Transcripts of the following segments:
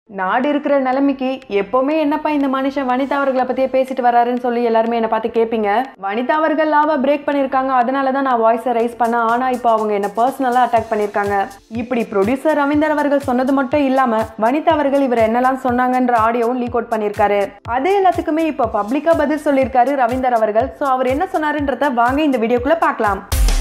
நாடு இருக்கிற நிலைமைக்கு எப்பவுமே என்னப்பா இந்த மனுஷன் வனிதா அவர்களை பத்தியே பேசிட்டு வராருன்னு சொல்லி எல்லாருமே என்னை பார்த்து கேட்பீங்க வனிதா அவர்கள் லாவை பிரேக் பண்ணியிருக்காங்க அதனால தான் நான் வாய்ஸை ரைஸ் பண்ணேன் ஆனா இப்போ அவங்க என்ன பர்சனலா அட்டாக் பண்ணியிருக்காங்க இப்படி ப்ரொடியூசர் ரவீந்தர் அவர்கள் சொன்னது மட்டும் இல்லாம வனிதா அவர்கள் இவர் என்னெல்லாம் சொன்னாங்கன்ற ஆடியோவும் லீக் அவுட் பண்ணியிருக்காரு அதே எல்லாத்துக்குமே இப்போ பப்ளிக்கா பதில் சொல்லியிருக்காரு ரவீந்தர் அவர்கள் ஸோ அவர் என்ன சொன்னாருன்றத வாங்க இந்த வீடியோக்குள்ள பார்க்கலாம்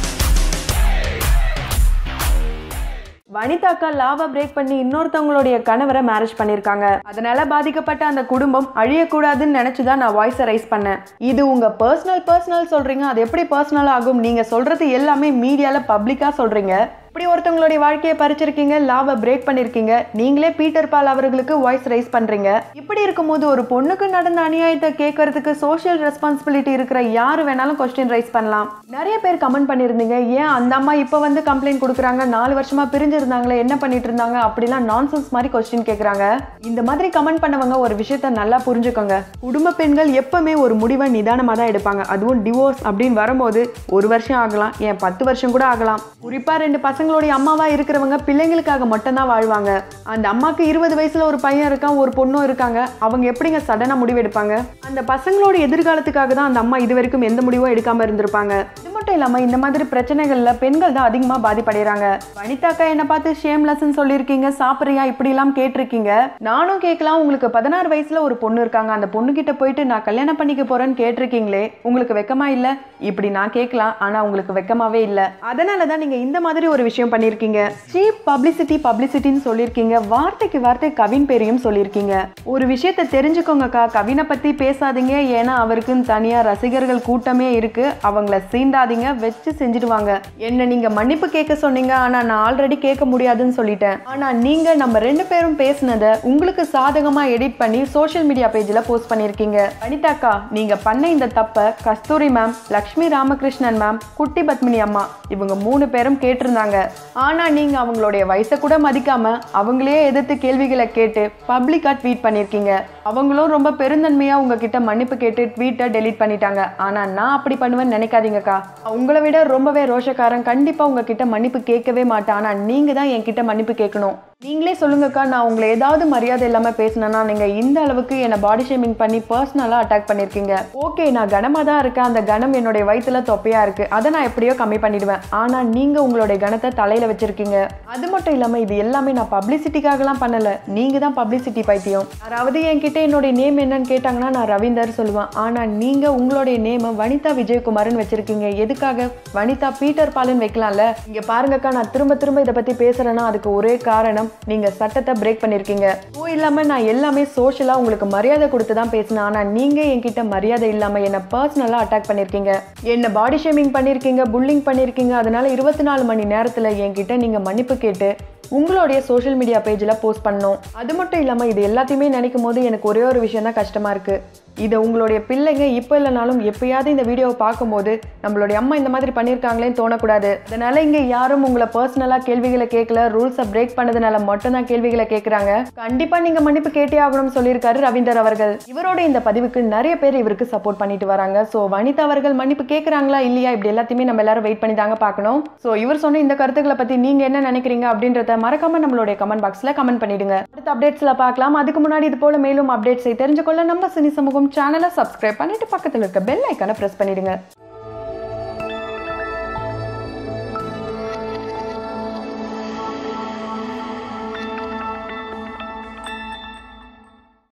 வனிதாக்கா லாவை பிரேக் பண்ணி இன்னொருத்தவங்களுடைய கணவரை மேரேஜ் பண்ணியிருக்காங்க அதனால பாதிக்கப்பட்ட அந்த குடும்பம் அழியக்கூடாதுன்னு நினைச்சு தான் நான் வாய்ஸை ரைஸ் பண்ணேன் இது உங்க பர்சனல் பர்சனல் சொல்றீங்க அது எப்படி பர்சனல் ஆகும் நீங்க சொல்றது எல்லாமே மீடியால பப்ளிக்கா சொல்றீங்க இப்படி ஒருத்தவங்களுடைய வாழ்க்கையை பறிச்சிருக்கீங்க லாவை பிரேக் பண்ணிருக்கீங்க நீங்களே பீட்டர் பால் அவர்களுக்கு வாய்ஸ் ரைஸ் பண்றீங்க இப்படி இருக்கும்போது ஒரு பொண்ணுக்கு நடந்த அநியாயத்தை கேட்கறதுக்கு சோஷியல் ரெஸ்பான்சிபிலிட்டி இருக்கிற யாரு வேணாலும் கொஸ்டின் ரைஸ் பண்ணலாம் நிறைய பேர் கமெண்ட் பண்ணியிருந்தீங்க ஏன் அந்த அம்மா இப்போ வந்து கம்ப்ளைண்ட் கொடுக்குறாங்க நாலு வருஷமா பிரிஞ்சிருந்தாங்களே என்ன பண்ணிட்டு இருந்தாங்க அப்படிலாம் நான்சென்ஸ் மாதிரி கொஸ்டின் கேட்குறாங்க இந்த மாதிரி கமெண்ட் பண்ணவங்க ஒரு விஷயத்த நல்லா புரிஞ்சுக்கோங்க குடும்ப பெண்கள் எப்பவுமே ஒரு முடிவை நிதானமாக தான் எடுப்பாங்க அதுவும் டிவோர்ஸ் அப்படின்னு வரும்போது ஒரு வருஷம் ஆகலாம் ஏன் பத்து வருஷம் கூட ஆகலாம் குறிப்பா ரெண்டு பசங்களுடைய அம்மாவா இருக்கிறவங்க பிள்ளைங்களுக்காக மட்டும்தான் வாழ்வாங்க அந்த அம்மாக்கு இருபது வயசுல ஒரு பையன் இருக்கான் ஒரு பொண்ணும் இருக்காங்க அவங்க எப்படிங்க சடனா முடிவு எடுப்பாங்க அந்த பசங்களோட எதிர்காலத்துக்காக தான் அந்த அம்மா இது வரைக்கும் எந்த முடிவும் எடுக்காம இருந்திருப்பாங்க இது மட்டும் இல்லாம இந்த மாதிரி பிரச்சனைகள்ல பெண்கள் தான் அதிகமா பாதிப்படைறாங்க வனிதாக்கா என்ன பார்த்து ஷேம்லெஸ்ன்னு சொல்லியிருக்கீங்க சாப்பிட்றியா இப்படி எல்லாம் கேட்டிருக்கீங்க நானும் கேட்கலாம் உங்களுக்கு பதினாறு வயசுல ஒரு பொண்ணு இருக்காங்க அந்த பொண்ணு கிட்ட போயிட்டு நான் கல்யாணம் பண்ணிக்க போறேன்னு கேட்டிருக்கீங்களே உங்களுக்கு வெக்கமா இல்ல இப்படி நான் கேட்கலாம் ஆனா உங்களுக்கு வெக்கமாவே இல்ல அதனால தான் நீங்க இந்த மாதிரி ஒரு விஷயம் பண்ணியிருக்கீங்க சீப் பப்ளிசிட்டி பப்ளிசிட்டின்னு சொல்லியிருக்கீங்க வார்த்தைக்கு வார்த்தை கவின் பேரையும் சொல்லியிருக்கீங்க ஒரு விஷயத்த தெரிஞ்சுக்கோங்கக்கா கவினை பத்தி பேசாதீங்க ஏன்னா அவருக்குன்னு தனியா ரசிகர்கள் கூட்டமே இருக்கு அவங்கள சீண்டாதீங்க வச்சு செஞ்சுடுவாங்க என்ன நீங்க மன்னிப்பு கேட்க சொன்னீங்க ஆனா நான் ஆல்ரெடி கேட்க முடியாதுன்னு சொல்லிட்டேன் ஆனா நீங்க நம்ம ரெண்டு பேரும் பேசினதை உங்களுக்கு சாதகமா எடிட் பண்ணி சோஷியல் மீடியா பேஜ்ல போஸ்ட் பண்ணிருக்கீங்க வனிதாக்கா நீங்க பண்ண இந்த தப்ப கஸ்தூரி மேம் லக்ஷ்மி ராமகிருஷ்ணன் மேம் குட்டி பத்மினி அம்மா இவங்க மூணு பேரும் கேட்டிருந்தாங்க ஆனா நீங்க அவங்களுடைய வயசை கூட மதிக்காம அவங்களே எதிர்த்து கேள்விகளை கேட்டு பப்ளிக்கா ட்வீட் பண்ணிருக்கீங்க அவங்களும் ரொம்ப பெருந்தன்மையா உங்ககிட்ட மன்னிப்பு கேட்டு ட்வீட்டை டெலீட் பண்ணிட்டாங்க ஆனா நான் அப்படி பண்ணுவேன்னு நினைக்காதீங்கக்கா உங்களை விட ரொம்பவே ரோஷக்காரன் கண்டிப்பா உங்ககிட்ட மன்னிப்பு கேட்கவே மாட்டேன் ஆனா நீங்க தான் என்கிட்ட மன்னிப்பு கேட்கணும் நீங்களே சொல்லுங்கக்கா நான் உங்களை ஏதாவது மரியாதை இல்லாம பேசினேன்னா நீங்க இந்த அளவுக்கு என்னை பாடி ஷேமிங் பண்ணி பர்சனலா அட்டாக் பண்ணிருக்கீங்க ஓகே நான் கனமா தான் இருக்கேன் அந்த கனம் என்னுடைய வயித்துல தொப்பையா இருக்கு அதை நான் எப்படியோ கம்மி பண்ணிடுவேன் ஆனா நீங்க உங்களுடைய கணத்தை தலையில வச்சிருக்கீங்க அது மட்டும் இல்லாம இது எல்லாமே நான் பப்ளிசிட்டிக்காகலாம் பண்ணல நீங்க தான் பப்ளிசிட்டி பைத்தியம் யாராவது என்கிட்ட என்னுடைய நேம் என்னன்னு கேட்டாங்கன்னா நான் ரவீந்தர் சொல்லுவேன் ஆனா நீங்க உங்களுடைய நேம் வனிதா விஜயகுமார்னு வச்சிருக்கீங்க எதுக்காக வனிதா பீட்டர் பாலன் வைக்கலாம்ல இங்க பாருங்கக்கா நான் திரும்ப திரும்ப இதை பத்தி பேசுறேன்னா அதுக்கு ஒரே காரணம் நீங்க சட்டத்தை பிரேக் பண்ணிருக்கீங்க ஓ இல்லாம நான் எல்லாமே சோஷியலா உங்களுக்கு மரியாதை கொடுத்து தான் பேசினேன் ஆனா நீங்க என்கிட்ட மரியாதை இல்லாம என்ன பர்சனலா அட்டாக் பண்ணிருக்கீங்க என்ன பாடி ஷேமிங் பண்ணிருக்கீங்க புல்லிங் பண்ணிருக்கீங்க அதனால இருபத்தி நாலு மணி நேரத்துல என்கிட்ட நீங்க மன்னிப்பு கேட்டு உங்களுடைய சோஷியல் மீடியா பேஜில் போஸ்ட் பண்ணோம் அது மட்டும் இல்லாமல் இது எல்லாத்தையுமே நினைக்கும் போது எனக்கு ஒரே ஒரு விஷயம் தான் கஷ்டமாக இருக்குது இதை உங்களுடைய பிள்ளைங்க இப்போ இல்லைனாலும் எப்பயாவது இந்த வீடியோவை பார்க்கும்போது நம்மளுடைய அம்மா இந்த மாதிரி பண்ணியிருக்காங்களேன்னு தோணக்கூடாது அதனால இங்கே யாரும் உங்களை பர்சனலாக கேள்விகளை கேட்கல ரூல்ஸை பிரேக் பண்ணதுனால மட்டும்தான் கேள்விகளை கேட்குறாங்க கண்டிப்பாக நீங்கள் மன்னிப்பு கேட்டே ஆகணும்னு சொல்லியிருக்காரு ரவீந்தர் அவர்கள் இவரோட இந்த பதிவுக்கு நிறைய பேர் இவருக்கு சப்போர்ட் பண்ணிட்டு வராங்க ஸோ வனிதா அவர்கள் மன்னிப்பு கேட்குறாங்களா இல்லையா இப்படி எல்லாத்தையுமே நம்ம எல்லாரும் வெயிட் பண்ணி தாங்க பார்க்கணும் ஸோ இவர் சொன்ன இந்த கருத்துக்களை பற்றி நீங்கள் என்ன நினைக்கிறீங்க அப்படின்றத மறக்காம நம்மளுடைய கமெண்ட் பாக்ஸ்ல கமெண்ட் பண்ணிடுங்க அடுத்த அப்டேட்ஸ்ல பார்க்கலாம் அதுக்கு முன்னாடி இது போல மேலும் அப்டேட்ஸை தெரிஞ்சுக்கொள்ள நம்ம சினி சமூகம் சேனலை சப்ஸ்கிரைப் பண்ணிட்டு பக்கத்தில் இருக்க பெல் ஐக்கானை பிரஸ் பண்ணிடுங்க